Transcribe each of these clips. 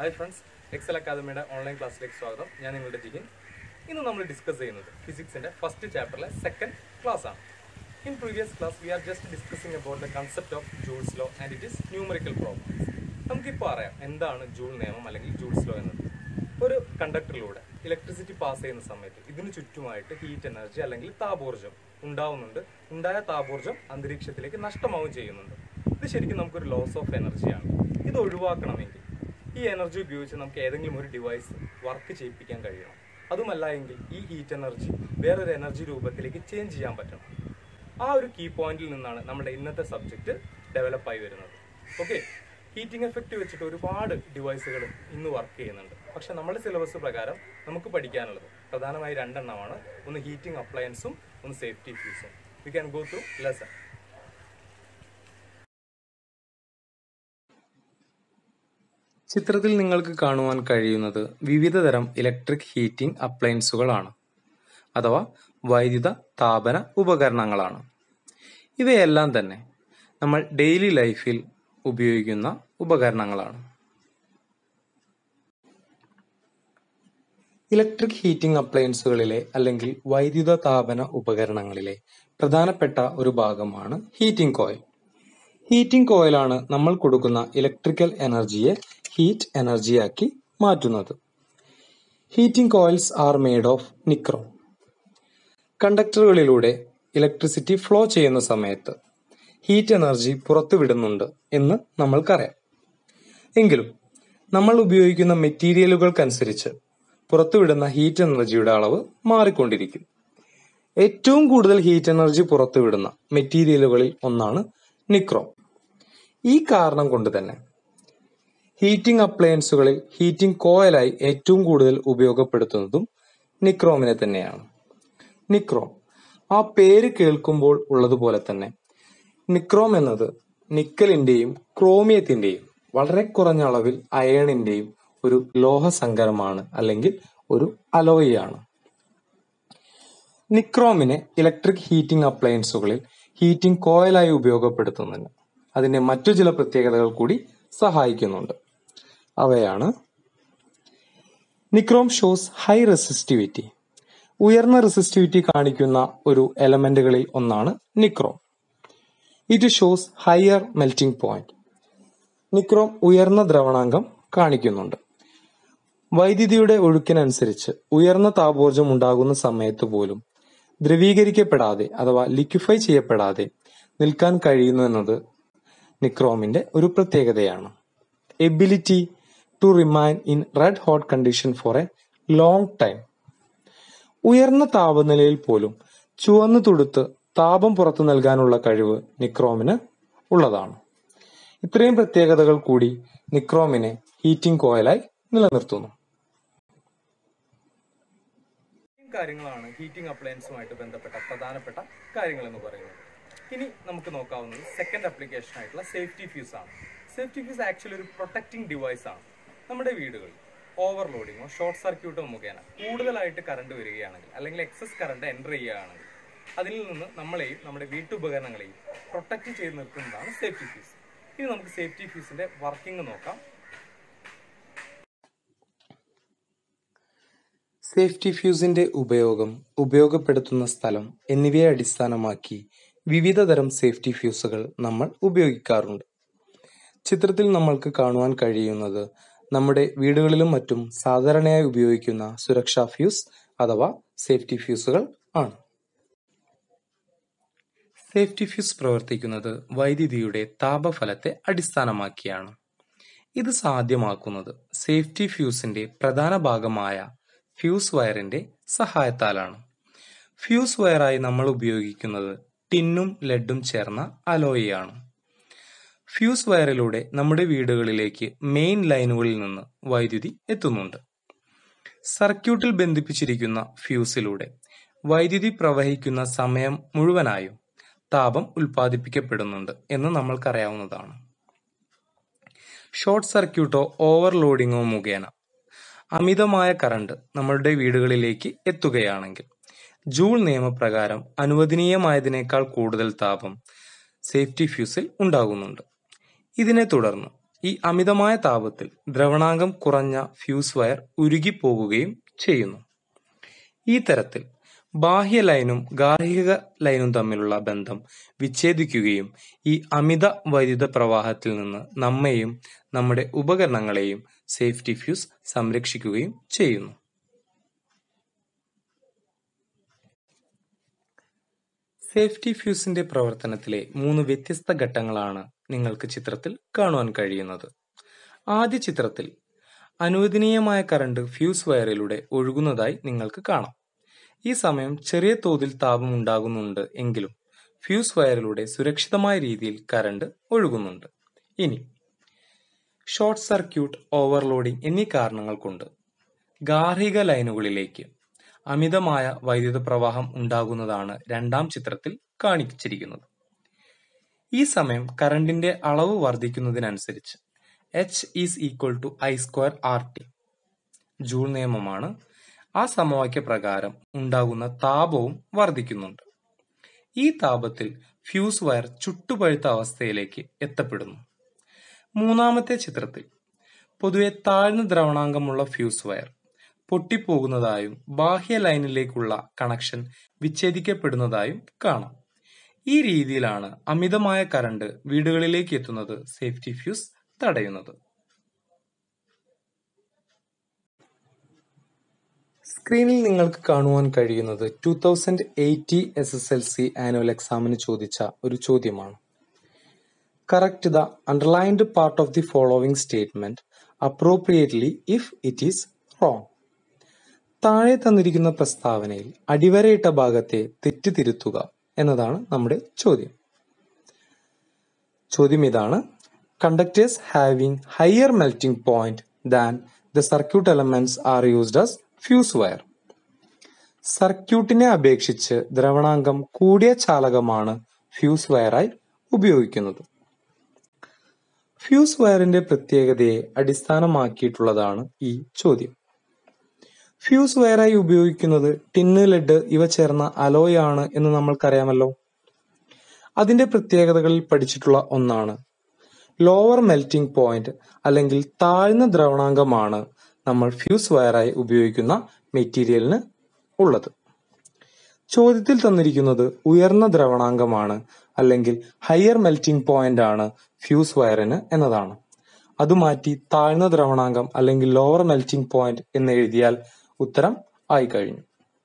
Hi friends Excel അക്കാദമിയുടെ online ക്ലാസ്സിലേക്ക് സ്വാഗതം ഞാൻ നിങ്ങളുടെ ജിഹിൻ ഇന്ന് നമ്മൾ ഡിസ്കസ് ചെയ്യുന്നത് ഫിസിക്സിന്റെ ഫസ്റ്റ് ചാപ്റ്ററിലെ സെക്കൻഡ് ക്ലാസ് ആണ് in previous class we are just discussing about the concept of Joule's law and it is numerical problems നമുക്കിപ്പോൾ അറിയാം എന്താണ് ജൂൾ നിയമം അല്ലെങ്കിൽ ജൂൾസ് ലോ എന്നത് ഒരു കണ്ടക്ടറിലൂടെ ഇലക്ട്രിസിറ്റി പാസ് ചെയ്യുന്ന സമയത്ത് ഇതിന് ചുറ്റുമായിട്ട് ഹീറ്റ് എനർജി അല്ലെങ്കിൽ താപോർജ്ജം ഉണ്ടാവുന്നുണ്ട് ഉണ്ടായ താപോർജ്ജം അന്തരീക്ഷത്തിലേക്ക് നഷ്ടമാവുകയും ചെയ്യുന്നുണ്ട് ഇത് ശരിക്കും നമുക്കൊരു ലോസ് ഓഫ് എനർജിയാണ് ഇത് ഒഴിവാക്കണമെങ്കിൽ ഈ എനർജി ഉപയോഗിച്ച് നമുക്ക് ഏതെങ്കിലും ഒരു ഡിവൈസ് വർക്ക് ചെയ്യിപ്പിക്കാൻ കഴിയണം അതുമല്ല എങ്കിൽ ഈ ഹീറ്റ് എനർജി വേറൊരു എനർജി രൂപത്തിലേക്ക് ചേഞ്ച് ചെയ്യാൻ പറ്റണം ആ ഒരു കീ പോയിന്റിൽ നിന്നാണ് നമ്മുടെ ഇന്നത്തെ സബ്ജക്റ്റ് ഡെവലപ്പ് ആയി വരുന്നത് ഓക്കെ ഹീറ്റിംഗ് എഫക്റ്റ് വെച്ചിട്ട് ഒരുപാട് ഡിവൈസുകൾ ഇന്ന് വർക്ക് ചെയ്യുന്നുണ്ട് പക്ഷെ നമ്മുടെ സിലബസ് പ്രകാരം നമുക്ക് പഠിക്കാനുള്ളത് പ്രധാനമായി രണ്ടെണ്ണമാണ് ഒന്ന് ഹീറ്റിംഗ് അപ്ലയൻസും ഒന്ന് സേഫ്റ്റി ഫ്യൂസും we can go through lesson ചിത്രത്തിൽ നിങ്ങൾക്ക് കാണുവാൻ കഴിയുന്നത് വിവിധ തരം ഇലക്ട്രിക് ഹീറ്റിംഗ് അപ്ലയൻസുകളാണ് അഥവാ വൈദ്യുത താപന ഉപകരണങ്ങളാണ് ഇവയെല്ലാം തന്നെ നമ്മൾ ഡെയിലി ലൈഫിൽ ഉപയോഗിക്കുന്ന ഉപകരണങ്ങളാണ് ഇലക്ട്രിക് ഹീറ്റിംഗ് അപ്ലയൻസുകളിലെ അല്ലെങ്കിൽ വൈദ്യുത താപന ഉപകരണങ്ങളിലെ പ്രധാനപ്പെട്ട ഒരു ഭാഗമാണ് ഹീറ്റിംഗ് കോയിൽ ഹീറ്റിംഗ് കോയിലാണ് നമ്മൾ കൊടുക്കുന്ന ഇലക്ട്രിക്കൽ എനർജിയെ ഹീറ്റ് എനർജിയാക്കി മാറ്റുന്നത് heating coils are made of nichrome കണ്ടക്ടറുകളിലൂടെ ഇലക്ട്രിസിറ്റി ഫ്ലോ ചെയ്യുന്ന സമയത്ത് ഹീറ്റ് എനർജി പുറത്തുവിടുന്നുണ്ട് എന്ന് നമ്മൾക്കറിയാം എങ്കിലും നമ്മൾ ഉപയോഗിക്കുന്ന മെറ്റീരിയലുകൾക്കനുസരിച്ച് പുറത്തുവിടുന്ന ഹീറ്റ് എനർജിയുടെ അളവ് മാറിക്കൊണ്ടിരിക്കും ഏറ്റവും കൂടുതൽ ഹീറ്റ് എനർജി പുറത്തുവിടുന്ന മെറ്റീരിയലുകളിൽ ഒന്നാണ് നിക്രോം ഈ കാരണം കൊണ്ട് തന്നെ ഹീറ്റിംഗ് അപ്ലയൻസുകളിൽ ഹീറ്റിംഗ് കോയിലായി ഏറ്റവും കൂടുതൽ ഉപയോഗപ്പെടുത്തുന്നതും നിക്രോമിനെ തന്നെയാണ് നിക്രോം ആ പേര് കേൾക്കുമ്പോൾ ഉള്ളതുപോലെ തന്നെ നിക്രോം എന്നത് നിക്കലിന്റെയും ക്രോമിയത്തിന്റെയും വളരെ കുറഞ്ഞ അളവിൽ അയണിന്റെയും ഒരു ലോഹസങ്കരമാണ് അല്ലെങ്കിൽ ഒരു അലോയിയാണ് നിക്രോമിനെ ഇലക്ട്രിക് ഹീറ്റിംഗ് അപ്ലയൻസുകളിൽ ഹീറ്റിംഗ് കോയിലായി ഉപയോഗപ്പെടുത്തുന്നതിന് അതിന്റെ മറ്റു ചില പ്രത്യേകതകൾ കൂടി സഹായിക്കുന്നുണ്ട് അവയാണ് നിക്രോം ഷോസ് ഹൈ റെസിസ്റ്റിവിറ്റി ഉയർന്ന റെസിസ്റ്റിവിറ്റി കാണിക്കുന്ന ഒരു എലമെന്റുകളിൽ ഒന്നാണ് nichrome it shows higher melting point nichrome ഉയർന്ന ദ്രവണാങ്കം കാണിക്കുന്നുണ്ട് വൈദ്യുതിയുടെ ഒഴുക്കിനനുസരിച്ച് ഉയർന്ന താപോർജ്ജം ഉണ്ടാകുന്ന സമയത്ത് പോലും ദ്രവീകരിക്കപ്പെടാതെ അഥവാ ലിക്വിഫൈ ചെയ്യപ്പെടാതെ നിൽക്കാൻ കഴിയുന്നു എന്നത് നിക്രോമിന്റെ ഒരു പ്രത്യേകതയാണ് ability to remain in red hot condition for a long time ഉയർന്ന താപനിലയിൽ പോലും ചുവന്നു തുടുത്ത് താപം പുറത്തു നൽകാനുള്ള കഴിവ് നിക്രോമിന് ഉള്ളതാണ് ഇത്രയും പ്രത്യേകതകൾ കൂടി നിക്രോമിനെ ഹീറ്റിംഗ് കോയിലായി നിലനിർത്തുന്നു കാര്യങ്ങളാണ് ഹീറ്റിംഗ് അപ്ലയൻസുമായിട്ട് ബന്ധപ്പെട്ട പ്രധാനപ്പെട്ട കാര്യങ്ങൾ എന്ന് പറയുന്നത് ഇനി നമുക്ക് നോക്കാവുന്നത് സെക്കൻഡ് ആപ്ലിക്കേഷൻ ആയിട്ടുള്ള സേഫ്റ്റി ഫ്യൂസ് ആണ് സേഫ്റ്റി ഫ്യൂസ് ആക്ച്വലി ഒരു പ്രൊട്ടക്റ്റിംഗ് ഡിവൈസ് ആണ് നമ്മുടെ വീടുകളിൽ ഓവർലോഡിങ്ങോ ഷോർട്ട് സർക്യൂട്ടോ മുഖേന കൂടുതലായിട്ട് കറണ്ട് വരികയാണെങ്കിൽ അല്ലെങ്കിൽ എക്സസ് കറണ്ട് എൻ്റർ ചെയ്യുകയാണെങ്കിൽ അതിൽ നിന്ന് നമ്മളെയും നമ്മുടെ വീട്ടുപകരണങ്ങളെയും പ്രൊട്ടക്റ്റ് ചെയ്ത് നിർത്തുന്നതാണ് സേഫ്റ്റി ഫ്യൂസ് ഇനി നമുക്ക് സേഫ്റ്റി ഫ്യൂസിന്റെ വർക്കിംഗ് നോക്കാം സേഫ്റ്റി ഫ്യൂസിന്റെ ഉപയോഗം ഉപയോഗപ്പെടുത്തുന്ന സ്ഥലം എന്നിവയെ അടിസ്ഥാനമാക്കി വിവിധ തരം സേഫ്റ്റി ഫ്യൂസുകൾ നമ്മൾ ഉപയോഗിക്കാറുണ്ട് ചിത്രത്തിൽ നമ്മൾക്ക് കാണുവാൻ കഴിയുന്നത് നമ്മുടെ വീടുകളിലും മറ്റും സാധാരണയായി ഉപയോഗിക്കുന്ന സുരക്ഷാ ഫ്യൂസ് അഥവാ സേഫ്റ്റി ഫ്യൂസുകൾ ആണ് സേഫ്റ്റി ഫ്യൂസ് പ്രവർത്തിക്കുന്നത് വൈദ്യുതിയുടെ താപഫലത്തെ അടിസ്ഥാനമാക്കിയാണ് ഇത് സാധ്യമാക്കുന്നത് സേഫ്റ്റി ഫ്യൂസിന്റെ പ്രധാന ഭാഗമായ ഫ്യൂസ് വയറിന്റെ സഹായത്താലാണ് ഫ്യൂസ് വയറായി നമ്മൾ ഉപയോഗിക്കുന്നത് ടിന്നും ലെഡും ചേർന്ന അലോയിയാണ് ഫ്യൂസ് വയറിലൂടെ നമ്മുടെ വീടുകളിലേക്ക് മെയിൻ ലൈനുകളിൽ നിന്ന് വൈദ്യുതി എത്തുന്നുണ്ട് സർക്യൂട്ടിൽ ബന്ധിപ്പിച്ചിരിക്കുന്ന ഫ്യൂസിലൂടെ വൈദ്യുതി പ്രവഹിക്കുന്ന സമയം മുഴുവനായും താപം ഉൽപ്പാദിപ്പിക്കപ്പെടുന്നുണ്ട് എന്ന് നമ്മൾക്കറിയാവുന്നതാണ് ഷോർട്ട് സർക്യൂട്ടോ ഓവർലോഡിങ്ങോ മുഖേന അമിതമായ കറണ്ട് നമ്മളുടെ വീടുകളിലേക്ക് എത്തുകയാണെങ്കിൽ ജൂൾ നിയമപ്രകാരം അനുവദനീയമായതിനേക്കാൾ കൂടുതൽ താപം സേഫ്റ്റി ഫ്യൂസിൽ ഉണ്ടാകുന്നുണ്ട് ഇതിനെ തുടർന്ന് ഈ അമിതമായ താപത്തിൽ ദ്രവണാങ്കം കുറഞ്ഞ ഫ്യൂസ് വയർ ഉരുകിപ്പോകുകയും ചെയ്യുന്നു ഈ തരത്തിൽ ബാഹ്യ ലൈനും ഗാർഹിക ലൈനും തമ്മിലുള്ള ബന്ധം വിച്ഛേദിക്കുകയും ഈ അമിത വൈദ്യുത പ്രവാഹത്തിൽ നിന്ന് നമ്മെയും നമ്മുടെ ഉപകരണങ്ങളെയും സേഫ്റ്റി ഫ്യൂസ് സംരക്ഷിക്കുകയും ചെയ്യുന്നു സേഫ്റ്റി ഫ്യൂസിന്റെ പ്രവർത്തനത്തിലെ മൂന്ന് വ്യത്യസ്ത ഘട്ടങ്ങളാണ് നിങ്ങൾക്ക് ചിത്രത്തിൽ കാണുവാൻ കഴിയുന്നത് ആദ്യ ചിത്രത്തിൽ അനുവദനീയമായ കറണ്ട് ഫ്യൂസ് വയറിലൂടെ ഒഴുകുന്നതായി നിങ്ങൾക്ക് കാണാം ഈ സമയം ചെറിയ തോതിൽ താപം ഉണ്ടാകുന്നുണ്ട് എങ്കിലും ഫ്യൂസ് വയറിലൂടെ സുരക്ഷിതമായ രീതിയിൽ കറണ്ട് ഒഴുകുന്നുണ്ട് ഇനി ഷോർട്ട് സർക്യൂട്ട് ഓവർലോഡിംഗ് എന്നീ കാരണങ്ങൾ കൊണ്ട് ഗാർഹിക ലൈനുകളിലേക്ക് അമിതമായ വൈദ്യുത പ്രവാഹം ഉണ്ടാകുന്നതാണ് രണ്ടാം ചിത്രത്തിൽ കാണിച്ചിരിക്കുന്നത് ഈ സമയം കറണ്ടിന്റെ അളവ് വർദ്ധിക്കുന്നതിനനുസരിച്ച് H is equal to I square R T Joule നിയമമാണ് ആ സമവാക്യ പ്രകാരം ഉണ്ടാകുന്ന താപവും വർദ്ധിക്കുന്നുണ്ട് ഈ താപത്തിൽ ഫ്യൂസ് വയർ ചുട്ടുപഴുത്ത അവസ്ഥയിലേക്ക് എത്തപ്പെടുന്നു മൂന്നാമത്തെ ചിത്രത്തിൽ പൊതുവെ താഴ്ന്ന ദ്രവണാങ്കമുള്ള ഫ്യൂസ് വയർ പൊട്ടിപ്പോകുന്നതായും ബാഹ്യ ലൈനിലേക്കുള്ള കണക്ഷൻ വിച്ഛേദിക്കപ്പെടുന്നതായും കാണാം ഈ രീതിയിലാണ് അമിതമായ കറണ്ട് വീടുകളിലേക്ക് എത്തുന്നത് സേഫ്റ്റി ഫ്യൂസ് തടയുന്നത് സ്ക്രീനിൽ നിങ്ങൾക്ക് കാണുവാൻ കഴിയുന്നത് two thousand eighty S S L C annual എക്സാമിന് ചോദിച്ച ഒരു ചോദ്യമാണ് correct the underlined part of the following statement appropriately if it is wrong താഴെ തന്നിരിക്കുന്ന പ്രസ്താവനയിൽ അടിവരയിട്ട ഭാഗത്തെ തെറ്റ് തിരുത്തുക എന്നതാണ് നമ്മുടെ ചോദ്യം ചോദ്യം ഇതാണ് conductors having higher melting point than the circuit elements are used as fuse wire സർക്യൂട്ടിനെ അപേക്ഷിച്ച് ദ്രവണാങ്കം കൂടിയ ചാലകമാണ് ഫ്യൂസ് വയറായി ഉപയോഗിക്കുന്നത് ഫ്യൂസ് വയറിന്റെ പ്രത്യേകതയെ അടിസ്ഥാനമാക്കിയിട്ടുള്ളതാണ് ഈ ചോദ്യം ഫ്യൂസ് വയറായി ഉപയോഗിക്കുന്നത് ടിന്ന് ലെഡ് ഇവ ചേർന്ന അലോയ് ആണ് എന്ന് നമ്മൾക്കറിയാമല്ലോ അതിന്റെ പ്രത്യേകതകളിൽ പഠിച്ചിട്ടുള്ള ഒന്നാണ് ലോവർ മെൽറ്റിംഗ് പോയിന്റ് അല്ലെങ്കിൽ താഴ്ന്ന ദ്രവണാങ്കമാണ് നമ്മൾ ഫ്യൂസ് വയറായി ഉപയോഗിക്കുന്ന മെറ്റീരിയലിന് ഉള്ളത് ചോദ്യത്തിൽ തന്നിരിക്കുന്നത് ഉയർന്ന ദ്രവണാങ്കമാണ് അല്ലെങ്കിൽ ഹയർ മെൽറ്റിംഗ് പോയിന്റ് ആണ് ഫ്യൂസ് വയറിന് എന്നതാണ് അത് മാറ്റി താഴ്ന്ന ദ്രവണാങ്കം അല്ലെങ്കിൽ ലോവർ മെൽറ്റിംഗ് പോയിന്റ് എന്ന് എഴുതിയാൽ ഉത്തരം ആയി കഴിഞ്ഞു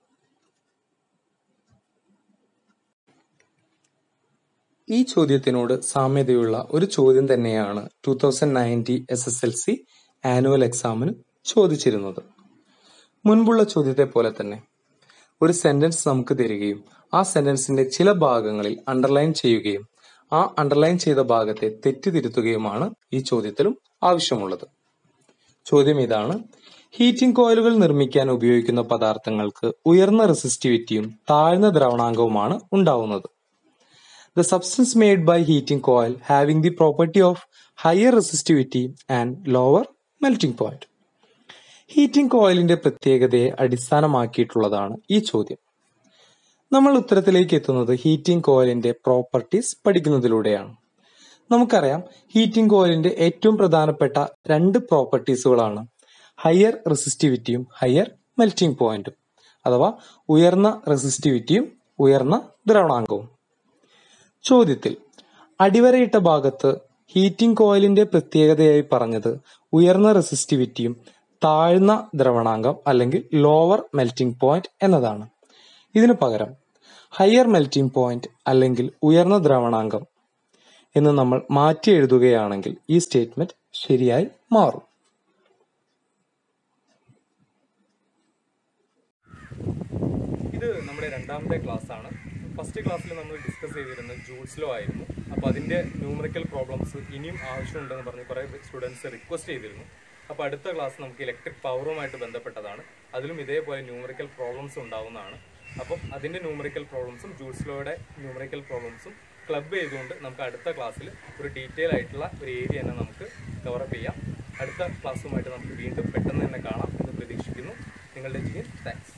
ഈ ചോദ്യത്തിനോട് സാമ്യതയുള്ള ഒരു ചോദ്യം തന്നെയാണ് two thousand ninety S S L C annual എക്സാമിന് ചോദിച്ചിരുന്നത് മുൻപുള്ള ചോദ്യത്തെ പോലെ തന്നെ ഒരു സെന്റൻസ് നമുക്ക് തരികയും ആ സെന്റൻസിന്റെ ചില ഭാഗങ്ങളിൽ അണ്ടർലൈൻ ചെയ്യുകയും ആ അണ്ടർലൈൻ ചെയ്ത ഭാഗത്തെ തെറ്റ് തിരുത്തുകയുമാണ് ഈ ചോദ്യത്തിലും ആവശ്യമുള്ളത് ചോദ്യം ഇതാണ് ഹീറ്റിംഗ് കോയിലുകൾ നിർമ്മിക്കാൻ ഉപയോഗിക്കുന്ന പദാർത്ഥങ്ങൾക്ക് ഉയർന്ന റെസിസ്റ്റിവിറ്റിയും താഴ്ന്ന ദ്രവണാങ്കവുമാണ് ഉണ്ടാവുന്നത് The substance made by heating coil having the property of higher resistivity and lower melting point. Heating കോയിലിന്റെ പ്രത്യേകതയെ അടിസ്ഥാനമാക്കിയിട്ടുള്ളതാണ് ഈ ചോദ്യം നമ്മൾ ഉത്തരത്തിലേക്ക് എത്തുന്നത് ഹീറ്റിംഗ് കോയിലിന്റെ പ്രോപ്പർട്ടീസ് പഠിക്കുന്നതിലൂടെയാണ് നമുക്കറിയാം ഹീറ്റിംഗ് കോയിലിന്റെ ഏറ്റവും പ്രധാനപ്പെട്ട രണ്ട് പ്രോപ്പർട്ടീസുകളാണ് ഹയർ റെസിസ്റ്റിവിറ്റിയും ഹയർ മെൽറ്റിംഗ് പോയിന്റും അഥവാ ഉയർന്ന റെസിസ്റ്റിവിറ്റിയും ഉയർന്ന ദ്രവണാങ്കവും ചോദ്യത്തിൽ അടിവരയിട്ട ഭാഗത്ത് ഹീറ്റിംഗ് കോയിലിന്റെ പ്രത്യേകതയായി പറഞ്ഞത് ഉയർന്ന റെസിസ്റ്റിവിറ്റിയും താഴ്ന്ന ദ്രവണാങ്കം അല്ലെങ്കിൽ ലോവർ മെൽറ്റിംഗ് പോയിന്റ് എന്നതാണ് ഇതിനു പകരം ഹയർ മെൽറ്റിംഗ് പോയിന്റ് അല്ലെങ്കിൽ ഉയർന്ന ദ്രവണാങ്കം എന്ന് നമ്മൾ മാറ്റി എഴുതുകയാണെങ്കിൽ ഈ സ്റ്റേറ്റ്മെന്റ് ശരിയായി മാറും ഇത് നമ്മുടെ രണ്ടാമത്തെ ക്ലാസ് ആണ് ഫസ്റ്റ് ക്ലാസ്സിൽ നമ്മൾ ഡിസ്കസ് ചെയ്തിരുന്നത് ജൂൾസ് ലോ ആയിരുന്നു അപ്പോൾ അതിന്റെ ന്യൂമറിക്കൽ പ്രോബ്ലംസ് ഇനിയും ആവശ്യമുണ്ടെന്ന് പറഞ്ഞ് കുറേ സ്റ്റുഡൻസ് റിക്വസ്റ്റ് ചെയ്തിരുന്നു അപ്പോൾ അടുത്ത ക്ലാസ് നമുക്ക് ഇലക്ട്രിക് പവറുമായിട്ട് ബന്ധപ്പെട്ടതാണ് അതിലും ഇതേപോലെ ന്യൂമറിക്കൽ പ്രോബ്ലംസ് ഉണ്ടാവുന്നതാണ് അപ്പം അതിന്റെ ന്യൂമറിക്കൽ പ്രോബ്ലംസും ജൂൾസ് ലോയുടെ ന്യൂമറിക്കൽ പ്രോബ്ലംസും ക്ലബ് ചെയ്തുകൊണ്ട് നമുക്ക് അടുത്ത ക്ലാസ്സിൽ ഒരു ഡീറ്റെയിൽ ആയിട്ടുള്ള ഒരു ഏരിയ തന്നെ നമുക്ക് കവറപ്പ് ചെയ്യാം അടുത്ത ക്ലാസ്സുമായിട്ട് നമുക്ക് വീണ്ടും പെട്ടെന്ന് തന്നെ കാണാം എന്ന് പ്രതീക്ഷിക്കുന്നു നിങ്ങളുടെ ജീൻ താങ്ക്സ്